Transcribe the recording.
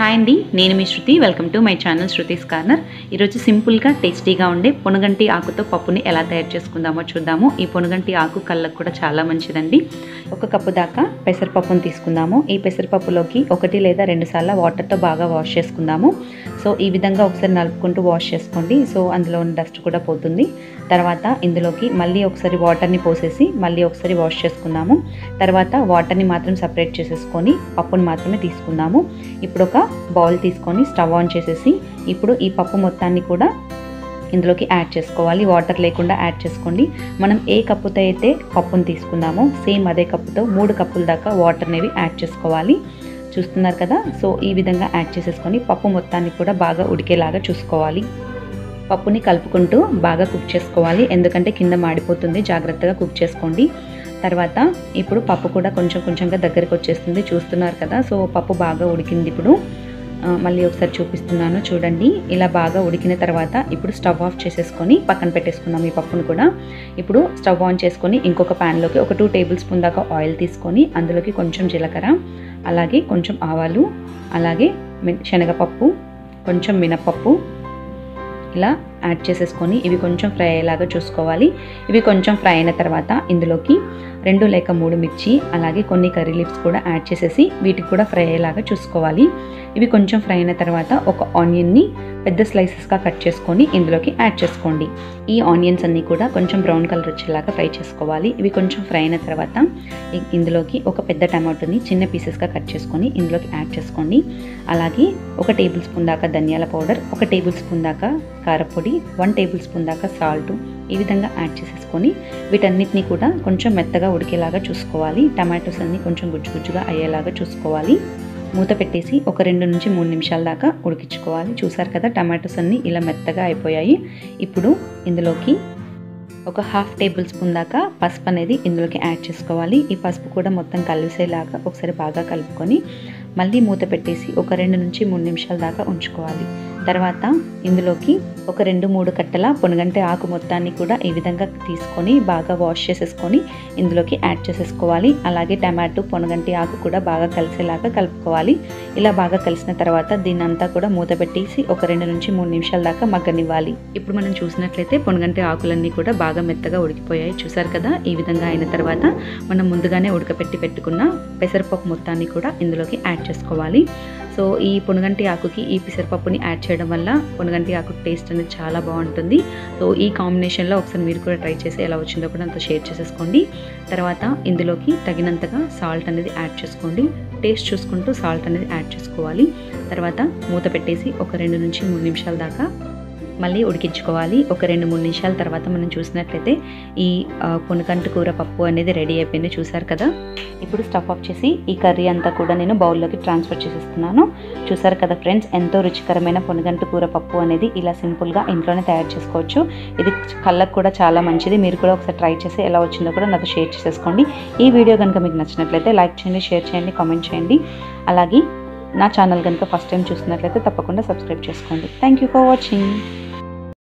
hi అండి నేను మీ Shruti welcome to my channel Shruti's corner ఈరోజు సింపుల్గా టేస్టీగా ఉండే పొనుగంటి ఆకుతో పప్పుని ఎలా తయారు చేసుకుందామో చూద్దాము ఈ పొనుగంటి ఆకు కళ్ళకు కూడా చాలా మంచిదండి ఒక కప్పు దాకా పెసరపప్పును తీసుకుందాము ఈ పెసరపప్పులోకి ఒకటి లేదా రెండు సార్లు వాటర్తో బాగా వాష్ చేసుకుందాము సో ఈ విధంగా ఒకసారి నలుపుకుంటూ వాష్ చేసుకోండి సో అందులో ఉన్న డస్ట్ కూడా పోతుంది తర్వాత ఇందులోకి మళ్ళీ ఒకసారి వాటర్ని పోసేసి మళ్ళీ ఒకసారి వాష్ చేసుకుందాము తర్వాత వాటర్ని మాత్రం సపరేట్ చేసేసుకొని పప్పుని మాత్రమే తీసుకుందాము ఇప్పుడు ఒక బౌల్ తీసుకొని స్టవ్ ఆన్ చేసేసి ఇప్పుడు ఈ పప్పు మొత్తాన్ని కూడా ఇందులోకి యాడ్ చేసుకోవాలి వాటర్ లేకుండా యాడ్ చేసుకోండి మనం ఏ కప్పుతో అయితే పప్పును తీసుకుందామో సేమ్ అదే కప్పుతో మూడు కప్పుల దాకా వాటర్ అనేవి యాడ్ చేసుకోవాలి చూస్తున్నారు కదా సో ఈ విధంగా యాడ్ చేసేసుకొని పప్పు మొత్తాన్ని కూడా బాగా ఉడికేలాగా చూసుకోవాలి పప్పుని కలుపుకుంటూ బాగా కుక్ చేసుకోవాలి ఎందుకంటే కింద మాడిపోతుంది జాగ్రత్తగా కుక్ చేసుకోండి తర్వాత ఇప్పుడు పప్పు కూడా కొంచెం కొంచెంగా దగ్గరికి వచ్చేస్తుంది చూస్తున్నారు కదా సో పప్పు బాగా ఉడికింది ఇప్పుడు ఆ, మళ్ళీ ఒకసారి చూపిస్తున్నాను చూడండి ఇలా బాగా ఉడికిన తర్వాత ఇప్పుడు స్టవ్ ఆఫ్ చేసేసుకొని పక్కన పెట్టేసుకున్నాం ఈ పప్పును కూడా ఇప్పుడు స్టవ్ ఆన్ చేసుకొని ఇంకొక ప్యాన్లోకి ఒక టూ టేబుల్ స్పూన్ దాకా ఆయిల్ తీసుకొని అందులోకి కొంచెం జీలకర్ర అలాగే కొంచెం ఆవాలు అలాగే మిన్- శనగపప్పు కొంచెం మినపప్పు ఇలా యాడ్ చేసేసుకొని ఇవి కొంచెం ఫ్రై అయ్యేలాగా చూసుకోవాలి ఇవి కొంచెం ఫ్రై అయిన తర్వాత ఇందులోకి రెండు లేక మూడు మిర్చి అలాగే కొన్ని కర్రీ లీవ్స్ కూడా యాడ్ చేసేసి వీటికి కూడా ఫ్రై అయ్యేలాగా చూసుకోవాలి ఇవి కొంచెం ఫ్రై అయిన తర్వాత ఒక ఆనియన్ని పెద్ద స్లైసెస్గా కట్ చేసుకొని ఇందులోకి యాడ్ చేసుకోండి ఈ ఆనియన్స్ అన్నీ కూడా కొంచెం బ్రౌన్ కలర్ వచ్చేలాగా ఫ్రై చేసుకోవాలి ఇవి కొంచెం ఫ్రై అయిన తర్వాత ఇ- ఇందులోకి ఒక పెద్ద టమాటోని చిన్న పీసెస్గా కట్ చేసుకొని ఇందులోకి యాడ్ చేసుకోండి అలాగే ఒక టేబుల్ స్పూన్ దాకా ధనియాల పౌడర్ ఒక టేబుల్ స్పూన్ దాకా కారపొడి వన్ టేబుల్ స్పూన్ దాకా సాల్ట్ ఈ విధంగా యాడ్ చేసేసుకొని వీటన్నిటిని కూడా కొంచెం మెత్తగా ఉడికేలాగా చూసుకోవాలి టమాటోస్ అన్ని కొంచెం గుజ్జు గుజ్జుగా అయ్యేలాగా చూసుకోవాలి మూత పెట్టేసి ఒక రెండు నుంచి మూడు నిమిషాల దాకా ఉడికించుకోవాలి చూసారు కదా టమాటోస్ అన్ని ఇలా మెత్తగా అయిపోయాయి ఇప్పుడు ఇందులోకి ఒక హాఫ్ టేబుల్ స్పూన్ దాకా పసుపు అనేది ఇందులోకి యాడ్ చేసుకోవాలి ఈ పసుపు కూడా మొత్తం కలిసేలాగా ఒకసారి బాగా కలుపుకొని మళ్ళీ మూత పెట్టేసి ఒక రెండు నుంచి మూడు నిమిషాల దాకా ఉంచుకోవాలి తర్వాత ఇందులోకి ఒక రెండు మూడు కట్టల పొనగంటి ఆకు మొత్తాన్ని కూడా ఈ విధంగా తీసుకొని బాగా వాష్ చేసేసుకొని ఇందులోకి యాడ్ చేసేసుకోవాలి అలాగే టమాటో పొనగంటి ఆకు కూడా బాగా కలిసేలాగా కలుపుకోవాలి ఇలా బాగా కలిసిన తర్వాత దీన్ని అంతా కూడా మూత పెట్టేసి ఒక రెండు నుంచి మూడు నిమిషాల దాకా మగ్గనివ్వాలి ఇప్పుడు మనం చూసినట్లయితే పొనగంటి ఆకులన్నీ కూడా బాగా మెత్తగా ఉడికిపోయాయి చూసారు కదా ఈ విధంగా అయిన తర్వాత మనం ముందుగానే ఉడకపెట్టి పెట్టుకున్న పెసరపప్పు మొత్తాన్ని కూడా ఇందులోకి యాడ్ చేసుకోవాలి సో ఈ పొనగంటి ఆకుకి ఈ పెసరపప్పుని యాడ్ చేయడం వల్ల పొనగంటి ఆకు టేస్ట్ అనేది చాలా బాగుంటుంది సో ఈ కాంబినేషన్లో ఒకసారి మీరు కూడా ట్రై చేసి ఎలా వచ్చిందో కూడా అంత షేర్ చేసేసుకోండి తర్వాత ఇందులోకి తగినంతగా సాల్ట్ అనేది యాడ్ చేసుకోండి టేస్ట్ చూసుకుంటూ సాల్ట్ అనేది యాడ్ చేసుకోవాలి తర్వాత మూత పెట్టేసి ఒక రెండు నుంచి మూడు నిమిషాల దాకా మళ్ళీ ఉడికించుకోవాలి ఒక రెండు మూడు నిమిషాల తర్వాత మనం చూసినట్లయితే ఈ ఆ, పొనకంటు కూర పప్పు అనేది రెడీ అయిపోయింది చూసారు కదా ఇప్పుడు స్టవ్ ఆఫ్ చేసి ఈ కర్రీ అంతా కూడా నేను బౌల్లోకి ట్రాన్స్ఫర్ చేసేస్తున్నాను చూసారు కదా ఫ్రెండ్స్ ఎంతో రుచికరమైన పొనగంటు కూర పప్పు అనేది ఇలా సింపుల్గా ఇంట్లోనే తయారు చేసుకోవచ్చు ఇది కళ్ళకు కూడా చాలా మంచిది మీరు కూడా ఒకసారి ట్రై చేసి ఎలా వచ్చిందో కూడా నాతో షేర్ చేసేసుకోండి ఈ వీడియో కనుక మీకు నచ్చినట్లయితే లైక్ చేయండి షేర్ చేయండి కామెంట్ చేయండి అలాగే నా ఛానల్ కనుక ఫస్ట్ టైం చూసినట్లయితే తప్పకుండా సబ్స్క్రైబ్ చేసుకోండి థ్యాంక్ యూ ఫర్ వాచింగ్